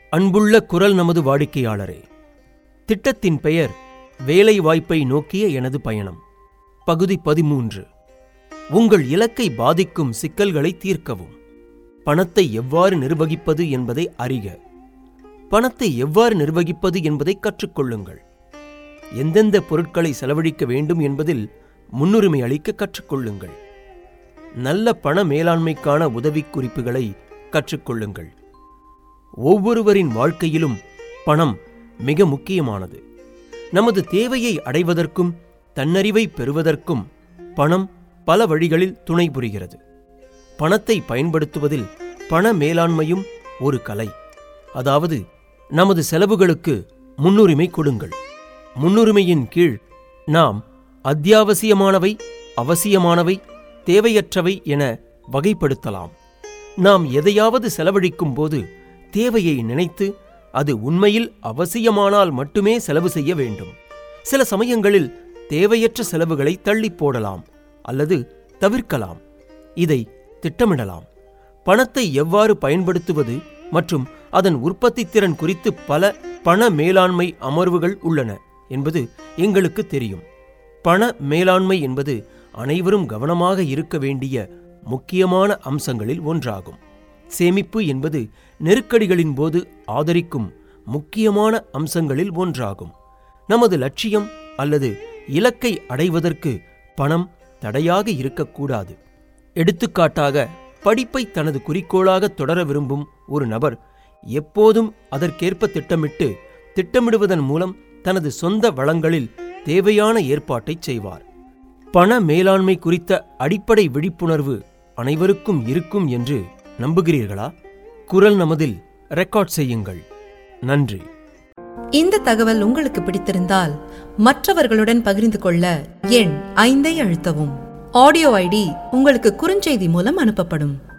அன்புள்ள குரல் நமது வாடிக்கையாளரே திட்டத்தின் பெயர் வேலை வாய்ப்பை நோக்கிய எனது பயணம் பகுதி பதிமூன்று உங்கள் இலக்கை பாதிக்கும் சிக்கல்களை தீர்க்கவும் பணத்தை எவ்வாறு நிர்வகிப்பது என்பதை அறிக பணத்தை எவ்வாறு நிர்வகிப்பது என்பதை கற்றுக்கொள்ளுங்கள் எந்தெந்த பொருட்களை செலவழிக்க வேண்டும் என்பதில் முன்னுரிமை அளிக்க கற்றுக்கொள்ளுங்கள் நல்ல பண மேலாண்மைக்கான உதவிக்குறிப்புகளை கற்றுக்கொள்ளுங்கள் ஒவ்வொருவரின் வாழ்க்கையிலும் பணம் மிக முக்கியமானது நமது தேவையை அடைவதற்கும் தன்னறிவை பெறுவதற்கும் பணம் பல வழிகளில் துணை புரிகிறது பணத்தை பயன்படுத்துவதில் பண மேலாண்மையும் ஒரு கலை அதாவது நமது செலவுகளுக்கு முன்னுரிமை கொடுங்கள் முன்னுரிமையின் கீழ் நாம் அத்தியாவசியமானவை அவசியமானவை தேவையற்றவை என வகைப்படுத்தலாம் நாம் எதையாவது செலவழிக்கும் போது தேவையை நினைத்து அது உண்மையில் அவசியமானால் மட்டுமே செலவு செய்ய வேண்டும் சில சமயங்களில் தேவையற்ற செலவுகளை தள்ளி போடலாம் அல்லது தவிர்க்கலாம் இதை திட்டமிடலாம் பணத்தை எவ்வாறு பயன்படுத்துவது மற்றும் அதன் உற்பத்தி திறன் குறித்து பல பண மேலாண்மை அமர்வுகள் உள்ளன என்பது எங்களுக்கு தெரியும் பண மேலாண்மை என்பது அனைவரும் கவனமாக இருக்க வேண்டிய முக்கியமான அம்சங்களில் ஒன்றாகும் சேமிப்பு என்பது நெருக்கடிகளின் போது ஆதரிக்கும் முக்கியமான அம்சங்களில் ஒன்றாகும் நமது லட்சியம் அல்லது இலக்கை அடைவதற்கு பணம் தடையாக இருக்கக்கூடாது எடுத்துக்காட்டாக படிப்பை தனது குறிக்கோளாக தொடர விரும்பும் ஒரு நபர் எப்போதும் அதற்கேற்ப திட்டமிட்டு திட்டமிடுவதன் மூலம் தனது சொந்த வளங்களில் தேவையான ஏற்பாட்டை செய்வார் பண மேலாண்மை குறித்த அடிப்படை விழிப்புணர்வு அனைவருக்கும் இருக்கும் என்று நம்புகிறீர்களா குரல் நமதில் ரெக்கார்ட் செய்யுங்கள் நன்றி இந்த தகவல் உங்களுக்கு பிடித்திருந்தால் மற்றவர்களுடன் பகிர்ந்து கொள்ள எண் ஐந்தை அழுத்தவும் ஆடியோ ஐடி உங்களுக்கு குறுஞ்செய்தி மூலம் அனுப்பப்படும்